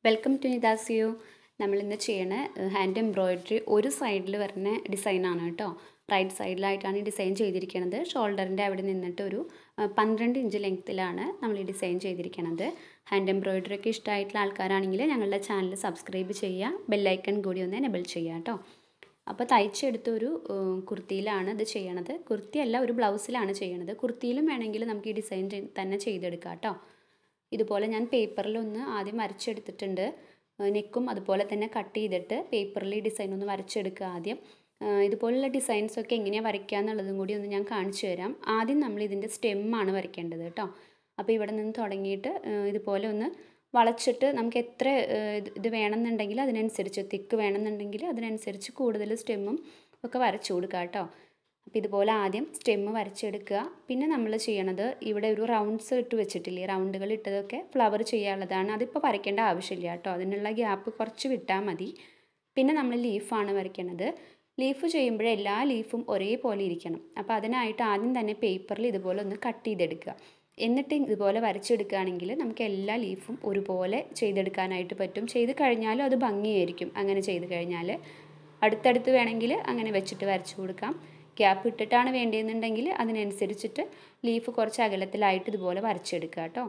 welcome to നിദാസിയോ നമ്മളിന്ന് ചെയ്യണ hand embroidery ഒരു സൈഡിൽ വരുന്ന ഡിസൈനാണ് കേട്ടോ റൈറ്റ് സൈഡിലായിട്ടാണ് ഈ ഡിസൈൻ ചെയ്തിരിക്കുന്നത് ഷോൾഡറിൻ്റെ അവിടെ നിന്നിട്ട് ഒരു ആ, പന്ത്രണ്ട് ഇഞ്ച് ലെങ്ത്തിലാണ് നമ്മൾ ഈ ഡിസൈൻ ചെയ്തിരിക്കുന്നത് ഹാൻഡ് എംബ്രോയിഡറി ഒക്കെ ഇഷ്ടമായിട്ടുള്ള ആൾക്കാരാണെങ്കിൽ ഞങ്ങളുടെ ചാനൽ സബ്സ്ക്രൈബ് ചെയ്യുക ബെല്ലൈക്കൺ കൂടി ഒന്ന് എനബിൾ ചെയ്യുക കേട്ടോ അപ്പോൾ തയ്ച്ചെടുത്ത ഒരു ഏഹ്, കുർത്തിയിലാണ് ഇത് ചെയ്യണത് കുർത്തിയല്ല ഒരു ബ്ലൗസിലാണ് ചെയ്യണത് കുർത്തിയിലും വേണമെങ്കിൽ നമുക്ക് ഈ ഡിസൈൻ തന്നെ ചെയ്തെടുക്കാം കേട്ടോ ഇതുപോലെ ഞാൻ പേപ്പറിലൊന്ന് ആദ്യം വരച്ചെടുത്തിട്ടുണ്ട് നെക്കും അതുപോലെ തന്നെ കട്ട് ചെയ്തിട്ട് പേപ്പറിൽ ഈ ഡിസൈൻ ഒന്ന് വരച്ചെടുക്കുക ആദ്യം ഏഹ് ഇതുപോലുള്ള ഡിസൈൻസ് ഒക്കെ എങ്ങനെയാണ് വരയ്ക്കുക എന്നുള്ളതും കൂടി ഒന്ന് ഞാൻ കാണിച്ചു തരാം ആദ്യം നമ്മൾ ഇതിൻ്റെ സ്റ്റെമ്മാണ് വരയ്ക്കേണ്ടത് കേട്ടോ അപ്പോൾ ഇവിടെ നിന്ന് തുടങ്ങിയിട്ട് ഏഹ് ഇതുപോലെ ഒന്ന് വളച്ചിട്ട് നമുക്ക് എത്ര ഏഹ് ഇത് ഇത് വേണമെന്നുണ്ടെങ്കിൽ അതിനനുസരിച്ച് തിക്ക് വേണമെന്നുണ്ടെങ്കിൽ അതിനനുസരിച്ച് കൂടുതൽ സ്റ്റെമ്മും ഒക്കെ വരച്ചു കൊടുക്കുക കേട്ടോ അപ്പോൾ ഇതുപോലെ ആദ്യം സ്റ്റെമ്മ് വരച്ചെടുക്കുക പിന്നെ നമ്മൾ ചെയ്യണത് ഇവിടെ ഒരു റൗണ്ട്സ് ഇട്ട് വെച്ചിട്ടില്ലേ റൗണ്ടുകൾ ഇട്ടതൊക്കെ ഫ്ലവർ ചെയ്യാനുള്ളതാണ് അതിപ്പോൾ വരയ്ക്കേണ്ട ആവശ്യമില്ല കേട്ടോ അതിനുള്ള ഗ്യാപ്പ് കുറച്ച് വിട്ടാൽ മതി പിന്നെ നമ്മൾ ലീഫാണ് വരയ്ക്കണത് ലീഫ് ചെയ്യുമ്പോൾ എല്ലാ ലീഫും ഒരേപോലെ ഇരിക്കണം അപ്പോൾ അതിനായിട്ട് ആദ്യം തന്നെ പേപ്പറിൽ ഇതുപോലെ ഒന്ന് കട്ട് ചെയ്തെടുക്കുക എന്നിട്ട് ഇതുപോലെ വരച്ചെടുക്കുകയാണെങ്കിൽ നമുക്ക് എല്ലാ ലീഫും ഒരുപോലെ ചെയ്തെടുക്കാനായിട്ട് പറ്റും ചെയ്ത് കഴിഞ്ഞാലും അത് ഭംഗിയായിരിക്കും അങ്ങനെ ചെയ്ത് കഴിഞ്ഞാൽ അടുത്തടുത്ത് വേണമെങ്കിൽ അങ്ങനെ വെച്ചിട്ട് വരച്ചു കൊടുക്കാം ഗ്യാപ്പ് ഇട്ടിട്ടാണ് വേണ്ടതെന്നുണ്ടെങ്കിൽ അതിനനുസരിച്ചിട്ട് ലീഫ് കുറച്ച് അകലത്തിലായിട്ട് ഇതുപോലെ വരച്ചെടുക്കുക കേട്ടോ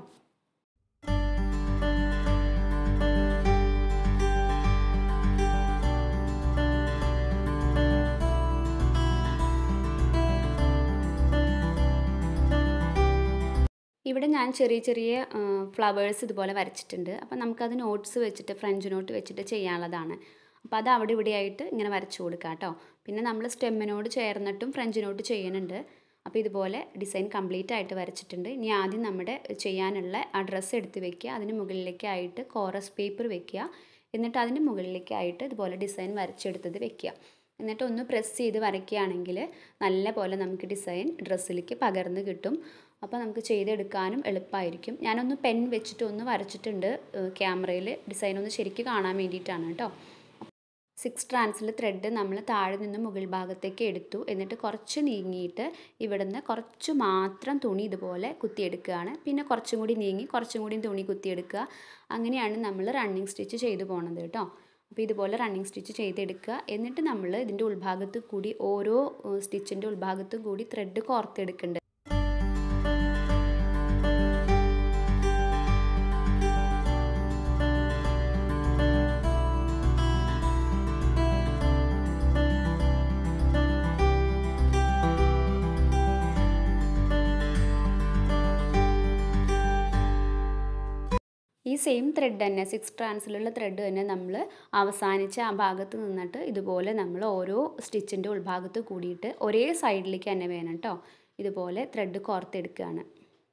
ഇവിടെ ഞാൻ ചെറിയ ചെറിയ ഫ്ലവേഴ്സ് ഇതുപോലെ വരച്ചിട്ടുണ്ട് അപ്പോൾ നമുക്കത് നോട്ട്സ് വെച്ചിട്ട് ഫ്രഞ്ച് നോട്ട് വെച്ചിട്ട് ചെയ്യാനുള്ളതാണ് അപ്പോൾ അത് അവിടെ ഇവിടെ ആയിട്ട് ഇങ്ങനെ വരച്ചു കൊടുക്കുക കേട്ടോ പിന്നെ നമ്മൾ സ്റ്റെമ്മിനോട് ചേർന്നിട്ടും ഫ്രഞ്ച് നോട്ട് ചെയ്യുന്നുണ്ട് അപ്പോൾ ഇതുപോലെ ഡിസൈൻ കംപ്ലീറ്റ് ആയിട്ട് വരച്ചിട്ടുണ്ട് ഇനി ആദ്യം നമ്മുടെ ചെയ്യാനുള്ള ആ ഡ്രസ്സ് എടുത്ത് വെക്കുക അതിന് മുകളിലേക്കായിട്ട് കോറസ് പേപ്പർ വെക്കുക എന്നിട്ട് അതിന് മുകളിലേക്കായിട്ട് ഇതുപോലെ ഡിസൈൻ വരച്ചെടുത്തത് വെക്കുക എന്നിട്ട് ഒന്ന് പ്രസ് ചെയ്ത് വരയ്ക്കുകയാണെങ്കിൽ നല്ല പോലെ നമുക്ക് ഡിസൈൻ ഡ്രസ്സിലേക്ക് പകർന്ന് കിട്ടും അപ്പോൾ നമുക്ക് ചെയ്തെടുക്കാനും എളുപ്പമായിരിക്കും ഞാനൊന്ന് പെൻ വെച്ചിട്ട് ഒന്ന് വരച്ചിട്ടുണ്ട് ക്യാമറയിൽ ഡിസൈൻ ഒന്ന് ശരിക്കും കാണാൻ വേണ്ടിയിട്ടാണ് കേട്ടോ സിക്സ് ട്രാൻസിൽ ത്രെഡ് നമ്മൾ താഴെ നിന്ന് മുകൾ ഭാഗത്തേക്ക് എടുത്തു എന്നിട്ട് കുറച്ച് നീങ്ങിയിട്ട് ഇവിടുന്ന് കുറച്ച് മാത്രം തുണി ഇതുപോലെ കുത്തിയെടുക്കുകയാണ് പിന്നെ കുറച്ചും കൂടി നീങ്ങി കുറച്ചും കൂടി തുണി കുത്തിയെടുക്കുക അങ്ങനെയാണ് നമ്മൾ റണ്ണിങ് സ്റ്റിച്ച് ചെയ്തു പോണത് കേട്ടോ അപ്പോൾ ഇതുപോലെ റണ്ണിങ് സ്റ്റിച്ച് ചെയ്തെടുക്കുക എന്നിട്ട് നമ്മൾ ഇതിൻ്റെ ഉൾഭാഗത്ത് കൂടി ഓരോ സ്റ്റിച്ചിൻ്റെ ഉൾഭാഗത്തും കൂടി ത്രെഡ് കോർത്തെടുക്കുന്നുണ്ട് ഈ സെയിം ത്രെഡ് തന്നെ സിക്സ് ട്രാൻസിലുള്ള ത്രെഡ് തന്നെ നമ്മൾ അവസാനിച്ച ആ ഭാഗത്ത് നിന്നിട്ട് ഇതുപോലെ നമ്മൾ ഓരോ സ്റ്റിച്ചിൻ്റെ ഉൾഭാഗത്ത് കൂടിയിട്ട് ഒരേ സൈഡിലേക്ക് തന്നെ വേണം കേട്ടോ ഇതുപോലെ ത്രെഡ് കോർത്തെടുക്കുകയാണ്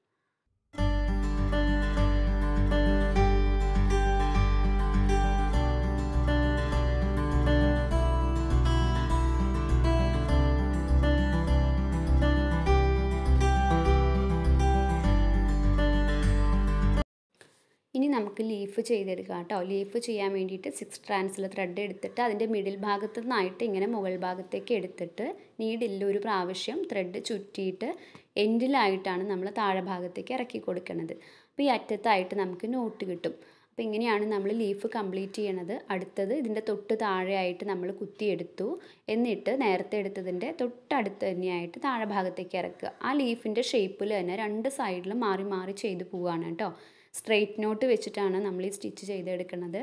ഇനി നമുക്ക് ലീഫ് ചെയ്തെടുക്കാം കേട്ടോ ലീഫ് ചെയ്യാൻ വേണ്ടിയിട്ട് സിക്സ് ട്രാൻസിൽ ത്രെഡ് എടുത്തിട്ട് അതിൻ്റെ മിഡിൽ ഭാഗത്തു നിന്നായിട്ട് ഇങ്ങനെ മുകൾ ഭാഗത്തേക്ക് എടുത്തിട്ട് നീഡിൽ ഒരു പ്രാവശ്യം ത്രെഡ് ചുറ്റിയിട്ട് എൻഡിലായിട്ടാണ് നമ്മൾ താഴെ ഭാഗത്തേക്ക് ഇറക്കി കൊടുക്കുന്നത് അപ്പോൾ ഈ അറ്റത്തായിട്ട് നമുക്ക് നോട്ട് കിട്ടും അപ്പോൾ ഇങ്ങനെയാണ് നമ്മൾ ലീഫ് കംപ്ലീറ്റ് ചെയ്യണത് അടുത്തത് ഇതിൻ്റെ തൊട്ട് താഴെയായിട്ട് നമ്മൾ കുത്തിയെടുത്തു എന്നിട്ട് നേരത്തെ എടുത്തതിൻ്റെ തൊട്ടടുത്ത് തന്നെയായിട്ട് താഴെ ഭാഗത്തേക്ക് ഇറക്കുക ആ ലീഫിൻ്റെ ഷേപ്പിൽ തന്നെ രണ്ട് സൈഡിലും മാറി മാറി ചെയ്തു പോവുകയാണ് കേട്ടോ സ്ട്രെയിറ്റ് നോട്ട് വെച്ചിട്ടാണ് നമ്മൾ ഈ സ്റ്റിച്ച് ചെയ്തെടുക്കുന്നത്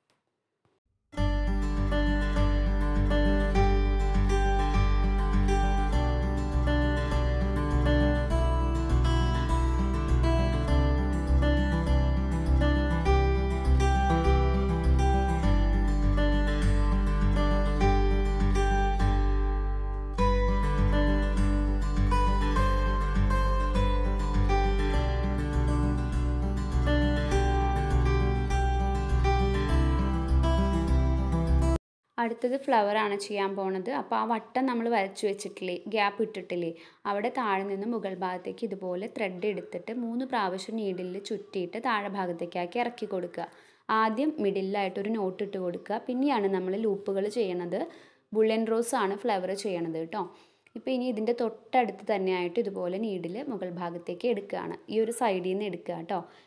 അടുത്തത് flower ആണ് ചെയ്യാൻ പോണത് അപ്പോൾ ആ വട്ടം നമ്മൾ വരച്ചു വെച്ചിട്ടില്ലേ ഗ്യാപ്പ് ഇട്ടിട്ടില്ലേ അവിടെ താഴെ നിന്ന് മുകൾ ഭാഗത്തേക്ക് ഇതുപോലെ ത്രെഡ് എടുത്തിട്ട് മൂന്ന് പ്രാവശ്യം നീഡിലിൽ ചുറ്റിയിട്ട് താഴെ ഭാഗത്തേക്കാക്കി ഇറക്കി കൊടുക്കുക ആദ്യം മിഡിലായിട്ട് ഒരു നോട്ട് ഇട്ട് കൊടുക്കുക പിന്നെയാണ് നമ്മൾ ലൂപ്പുകൾ ചെയ്യണത് ബുള്ളൻ റോസ് ആണ് ഫ്ലവർ ചെയ്യണത് കേട്ടോ ഇപ്പോൾ ഇനി ഇതിൻ്റെ തൊട്ടടുത്ത് തന്നെയായിട്ട് ഇതുപോലെ നീഡിൽ മുകൾ ഭാഗത്തേക്ക് എടുക്കുകയാണ് ഈ ഒരു സൈഡിൽ നിന്ന് എടുക്കുക കേട്ടോ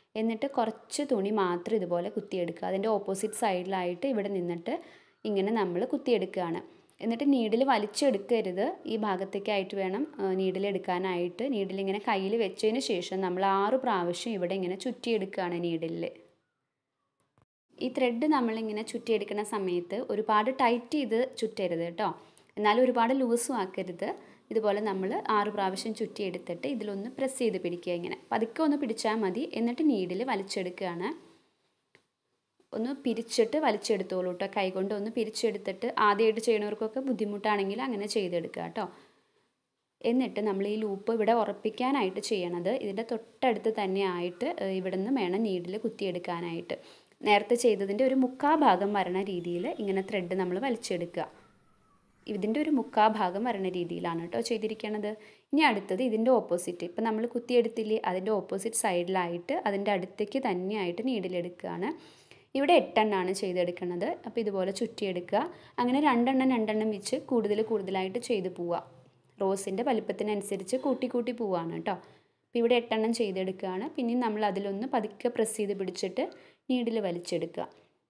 എന്നിട്ട് കുറച്ച് തുണി മാത്രം ഇതുപോലെ കുത്തിയെടുക്കുക അതിൻ്റെ ഓപ്പോസിറ്റ് സൈഡിലായിട്ട് ഇവിടെ നിന്നിട്ട് ഇങ്ങനെ നമ്മൾ കുത്തിയെടുക്കുകയാണ് എന്നിട്ട് നീഡിൽ വലിച്ചെടുക്കരുത് ഈ ഭാഗത്തേക്കായിട്ട് വേണം നീഡിൽ എടുക്കാനായിട്ട് നീഡിൽ ഇങ്ങനെ കയ്യിൽ വെച്ചതിന് ശേഷം നമ്മൾ ആറ് പ്രാവശ്യം ഇവിടെ ഇങ്ങനെ ചുറ്റിയെടുക്കുകയാണ് നീഡിലിൽ ഈ ത്രെഡ് നമ്മളിങ്ങനെ ചുറ്റിയെടുക്കുന്ന സമയത്ത് ഒരുപാട് ടൈറ്റ് ചെയ്ത് ചുറ്റരുത് കേട്ടോ എന്നാലും ഒരുപാട് ലൂസും ആക്കരുത് ഇതുപോലെ നമ്മൾ ആറ് പ്രാവശ്യം ചുറ്റിയെടുത്തിട്ട് ഇതിലൊന്ന് പ്രസ് ചെയ്ത് പിടിക്കുക ഇങ്ങനെ പതുക്കെ ഒന്ന് പിടിച്ചാൽ മതി എന്നിട്ട് നീഡിൽ വലിച്ചെടുക്കുകയാണ് ഒന്ന് പിരിച്ചിട്ട് വലിച്ചെടുത്തോളൂ കേട്ടോ കൈകൊണ്ട് ഒന്ന് പിരിച്ചെടുത്തിട്ട് ആദ്യമായിട്ട് ചെയ്യണവർക്കൊക്കെ ബുദ്ധിമുട്ടാണെങ്കിൽ അങ്ങനെ ചെയ്തെടുക്കുക കേട്ടോ എന്നിട്ട് നമ്മൾ ഈ ലൂപ്പ് ഇവിടെ ഉറപ്പിക്കാനായിട്ട് ചെയ്യണത് ഇതിൻ്റെ തൊട്ടടുത്ത് തന്നെ ആയിട്ട് ഇവിടെ നിന്ന് വേണം നീഡിൽ കുത്തിയെടുക്കാനായിട്ട് നേരത്തെ ചെയ്തതിൻ്റെ ഒരു മുക്കാ ഭാഗം വരണ രീതിയിൽ ഇങ്ങനെ ത്രെഡ് നമ്മൾ വലിച്ചെടുക്കുക ഇതിൻ്റെ ഒരു മുക്കാ ഭാഗം വരണ രീതിയിലാണ് കേട്ടോ ചെയ്തിരിക്കണത് ഇനി അടുത്തത് ഇതിൻ്റെ ഓപ്പോസിറ്റ് ഇപ്പം നമ്മൾ കുത്തിയെടുത്തില്ലേ അതിൻ്റെ ഓപ്പോസിറ്റ് സൈഡിലായിട്ട് അതിൻ്റെ അടുത്തേക്ക് തന്നെയായിട്ട് നീഡിലെടുക്കുകയാണ് ഇവിടെ എട്ടെണ്ണമാണ് ചെയ്തെടുക്കുന്നത് അപ്പോൾ ഇതുപോലെ ചുറ്റിയെടുക്കുക അങ്ങനെ രണ്ടെണ്ണം രണ്ടെണ്ണം വെച്ച് കൂടുതൽ കൂടുതലായിട്ട് ചെയ്ത് പോവുക റോസിൻ്റെ വലിപ്പത്തിനനുസരിച്ച് കൂട്ടി കൂട്ടി പോവുകയാണ് കേട്ടോ അപ്പോൾ ഇവിടെ എട്ടെണ്ണം ചെയ്തെടുക്കുകയാണ് പിന്നെയും നമ്മൾ അതിലൊന്ന് പതുക്കെ പ്രസ് ചെയ്ത് പിടിച്ചിട്ട് നീഡിൽ വലിച്ചെടുക്കുക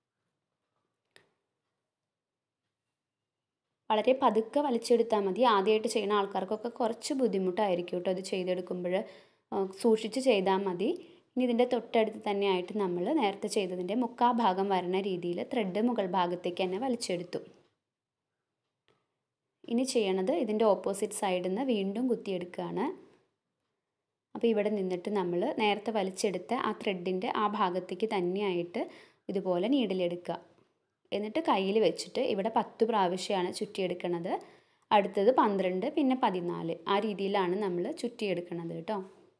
വളരെ പതുക്കെ വലിച്ചെടുത്താൽ മതി ആദ്യമായിട്ട് ചെയ്യുന്ന ആൾക്കാർക്കൊക്കെ കുറച്ച് ബുദ്ധിമുട്ടായിരിക്കും കേട്ടോ അത് ചെയ്തെടുക്കുമ്പോൾ സൂക്ഷിച്ച് ചെയ്താൽ മതി ഇനി ഇതിൻ്റെ തൊട്ടടുത്ത് തന്നെ ആയിട്ട് നമ്മൾ നേരത്തെ ചെയ്തതിൻ്റെ മുക്കാ ഭാഗം വരണ രീതിയിൽ ത്രെഡ് മുകൾ ഭാഗത്തേക്ക് തന്നെ വലിച്ചെടുത്തു ഇനി ചെയ്യണത് ഇതിൻ്റെ ഓപ്പോസിറ്റ് സൈഡിൽ നിന്ന് വീണ്ടും കുത്തിയെടുക്കുകയാണ് അപ്പോൾ ഇവിടെ നിന്നിട്ട് നമ്മൾ നേരത്തെ വലിച്ചെടുത്ത ആ ത്രെഡിൻ്റെ ആ ഭാഗത്തേക്ക് തന്നെയായിട്ട് ഇതുപോലെ നീഡിലെടുക്കുക എന്നിട്ട് കയ്യിൽ വെച്ചിട്ട് ഇവിടെ പത്ത് പ്രാവശ്യമാണ് ചുറ്റിയെടുക്കുന്നത് അടുത്തത് പന്ത്രണ്ട് പിന്നെ പതിനാല് ആ രീതിയിലാണ് നമ്മൾ ചുറ്റിയെടുക്കുന്നത് കേട്ടോ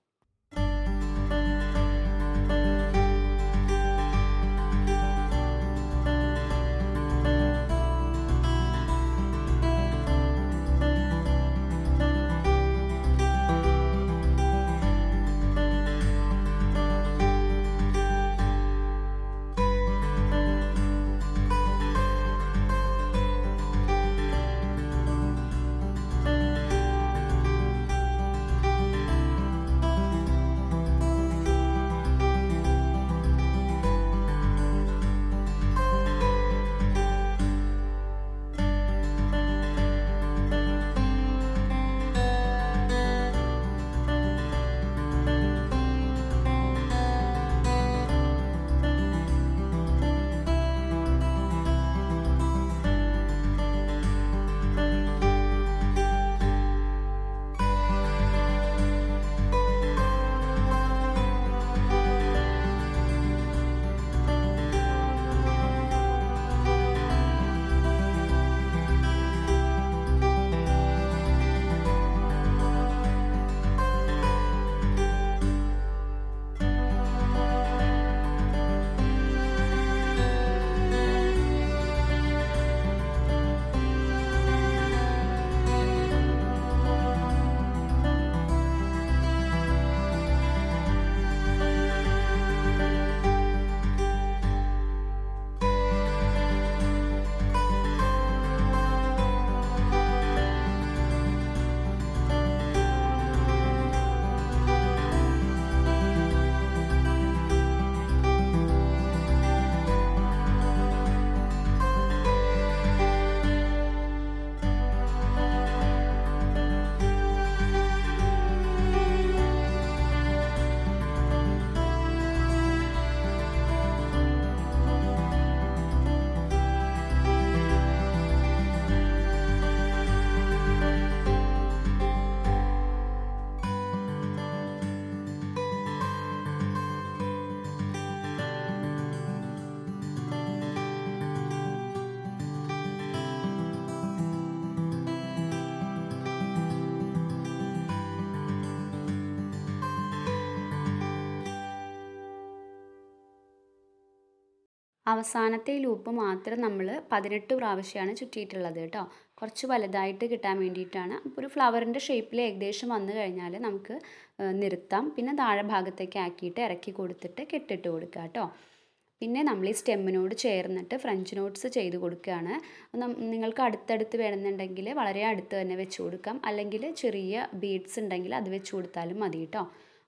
അവസാനത്തെ ലൂപ്പ് മാത്രം നമ്മൾ പതിനെട്ട് പ്രാവശ്യമാണ് ചുറ്റിയിട്ടുള്ളത് കേട്ടോ കുറച്ച് വലുതായിട്ട് കിട്ടാൻ വേണ്ടിയിട്ടാണ് അപ്പോൾ ഒരു ഫ്ലവറിൻ്റെ ഷേപ്പിൽ ഏകദേശം വന്നു കഴിഞ്ഞാൽ നമുക്ക് നിർത്താം പിന്നെ താഴെ ഭാഗത്തേക്ക് ആക്കിയിട്ട് ഇറക്കി കൊടുത്തിട്ട് കെട്ടിട്ട് കൊടുക്കുക കേട്ടോ പിന്നെ നമ്മൾ ഈ സ്റ്റെമ്മിനോട് ചേർന്നിട്ട് ഫ്രഞ്ച് നോട്ട്സ് ചെയ്ത് കൊടുക്കുകയാണ് നം- നിങ്ങൾക്ക് അടുത്തടുത്ത് വേണമെന്നുണ്ടെങ്കിൽ വളരെ അടുത്ത് തന്നെ വെച്ച് കൊടുക്കാം അല്ലെങ്കിൽ ചെറിയ ബീഡ്സ് ഉണ്ടെങ്കിൽ അത് വെച്ച് കൊടുത്താലും മതി കേട്ടോ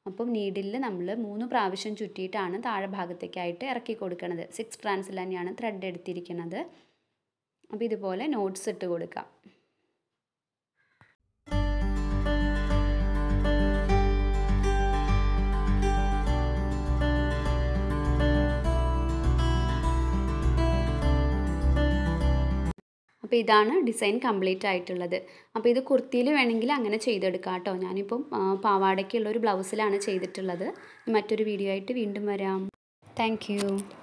അപ്പം നീഡിലിൽ നമ്മൾ മൂന്ന് പ്രാവശ്യം ചുറ്റിയിട്ടാണ് താഴെ ഭാഗത്തേക്കായിട്ട് ഇറക്കി കൊടുക്കുന്നത് സിക്സ് സ്ട്രാൻഡ്സിൽ തന്നെയാണ് ത്രെഡ് എടുത്തിരിക്കുന്നത് അപ്പോൾ ഇതുപോലെ നോട്ട്സ് ഇട്ട് കൊടുക്കാം അപ്പോൾ ഇതാണ് ഡിസൈൻ കംപ്ലീറ്റ് ആയിട്ടുള്ളത് അപ്പോൾ ഇത് കുർത്തിയിൽ വേണമെങ്കിൽ അങ്ങനെ ചെയ്തെടുക്കാം കേട്ടോ ഞാനിപ്പം പാവാടയ്ക്കുള്ള ഒരു ബ്ലൗസിലാണ് ചെയ്തിട്ടുള്ളത് മറ്റൊരു വീഡിയോ ആയിട്ട് വീണ്ടും വരാം താങ്ക്